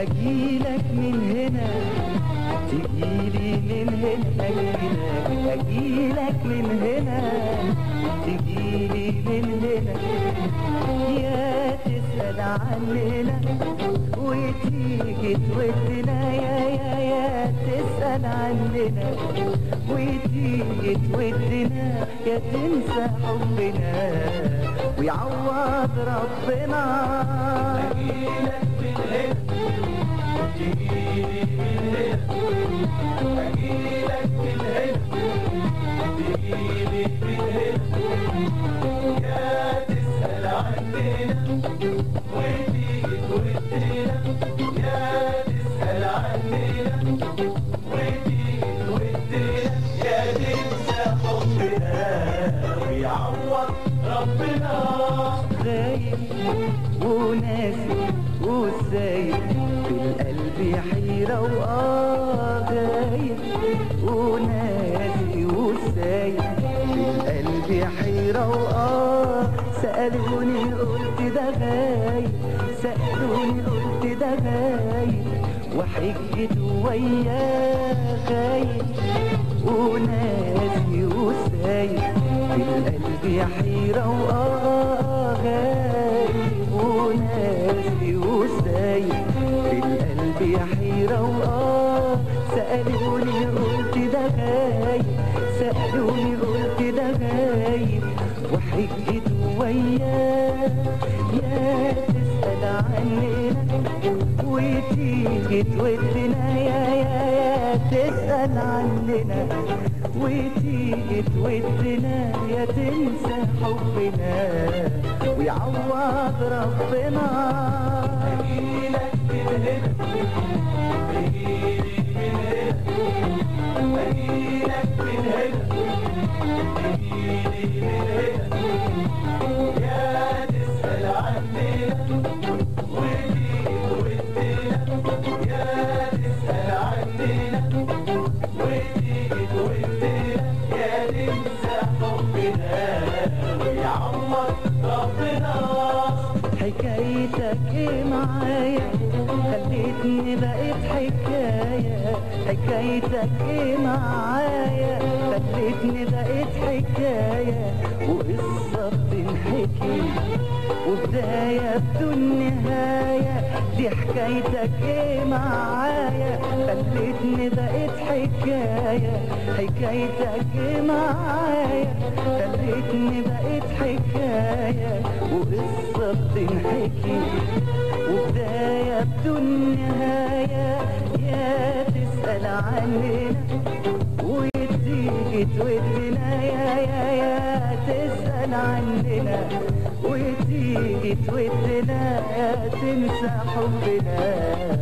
اجيلك من هنا تجيلي من هنا اجيلك اجيلك من هنا تجيلي من هنا يا تسأل عننا وتيجي تودنا يا يا يا تسأل عننا وتيجي تودنا يا تنسى حبنا ويعوض ربنا اجيلك من هنا تجيلي من هنا اجيلك من هنا تجيلي من هنا يا تسأل عننا وتيجي تودنا يا تسأل عننا وتيجي تودنا يا تنسى حبنا ويعوض ربنا غايب وناسي وسايب في القلب حيرة وآه غايب وناسي وسايب في القلب حيرة وآه سألوني قلت ده غايب سألوني قلت ده غايب وحجت وياه غايب وناسي وسايب في القلب حيرة وآه غايب وناسي وسايب في القلب حيرة وآه سألوني قلت ده غايب سألوني قلت ده غايب وحجت وياه يا تسأل عننا وتيجي تودنا يا يا يا تسأل عننا وتيجي تودنا يا تنسى حبنا ويعوض ربنا اجيلك من هنا تجيلي من هنا اجيلك من هنا تجيلي من هنا يا تسأل عننا وتيجي تودنا يا تسأل عننا وتيجي تودنا يا تنسى حبنا ويعوض ربنا حكايتك ايه معايا خليتني بقيت حكاية حكايتك ايه معايا خليتني بقيت حكاية وقصة بتنحكي وبداية بدون نهاية دي حكايتك ايه معايا خليتني بقيت حكاية حكايتك ايه معايا خليتني بقيت حكاية وقصة بتنحكي وبداية بدون نهاية يا تسأل عننا وتيجي تودنا يا يا يا تسأل عننا وتيجي تودنا يا تنسى حبنا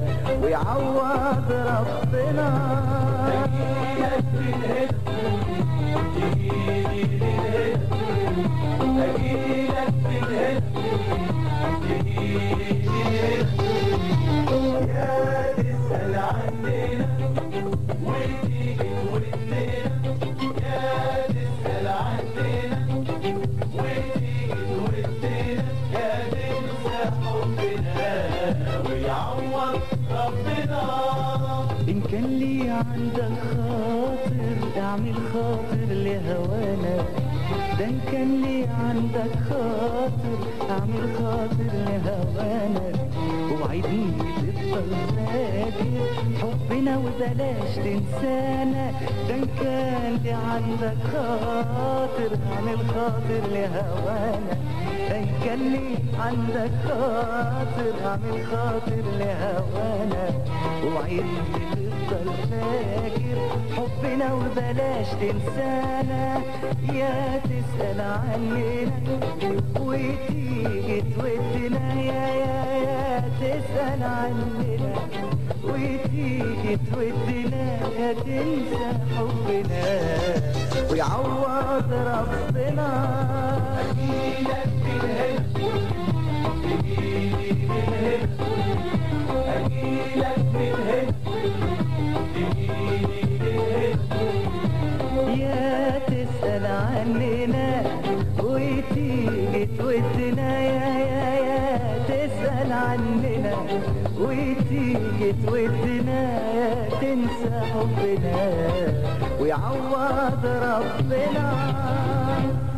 ويعوض ربنا اجيلك من هنا تجيلي من هنا اجيلك من هنا تجيلي من هنا يا تسأل عننا وتيجي تودنا يا تسأل عننا وتيجي تودنا يا تنسى حبنا ويعوض ربنا إن كان لي عندك خاطر اعمل خاطر لهوانا ده إن كان لي عندك خاطر اعمل خاطر لهوانا وعدني تفضل فاكر حبنا وبلاش تنسانا ده إن كان لي عندك خاطر اعمل خاطر لهوانا ده إن كان لي عندك خاطر اعمل خاطر لهوانا وعدني تفضل فاكر حبنا وبلاش تنسانا يا تسأل عننا وتيجي تودنا يا يا يا تسأل عننا وتيجي تودنا يا تنسى حبنا ويعوض ربنا اجيلك من هنا تجيلي من هنا اجيلك من هنا تجيلي من هنا يا تسأل عننا وتيجي تودنا يا يا يا تسأل تسأل عننا وتيجي تودنا تنسى حبنا ويعوض ربنا